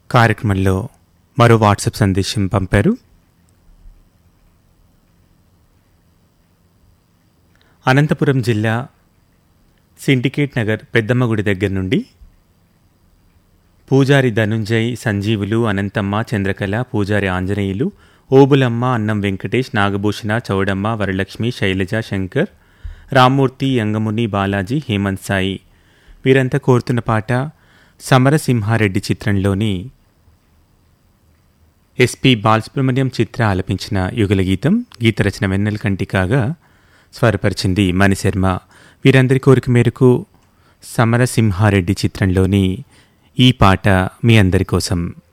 కార్యక్రమంలో మరో వాట్సాప్ సందేశం పంపారు అనంతపురం జిల్లా సిండికేట్ నగర్ పెద్దమ్మ గుడి దగ్గర నుండి పూజారి ధనుంజయ్ సంజీవులు అనంతమ్మ చంద్రకళ పూజారి ఆంజనేయులు ఓబులమ్మ అన్నం వెంకటేష్ నాగభూషణ చౌడమ్మ వరలక్ష్మి శైలజ శంకర్ రామ్మూర్తి యంగముని బాలాజీ హేమంత్ సాయి వీరంతా కోరుతున్న పాట సమరసింహారెడ్డి చిత్రంలోని ఎస్పి బాలసుబ్రహ్మణ్యం చిత్ర ఆలపించిన యుగల గీతం గీతరచన వెన్నెల కంటి కాగా స్వరపరిచింది మణిశర్మ వీరందరి కోరిక మేరకు సమరసింహారెడ్డి చిత్రంలోని ఈ పాట మీ అందరి కోసం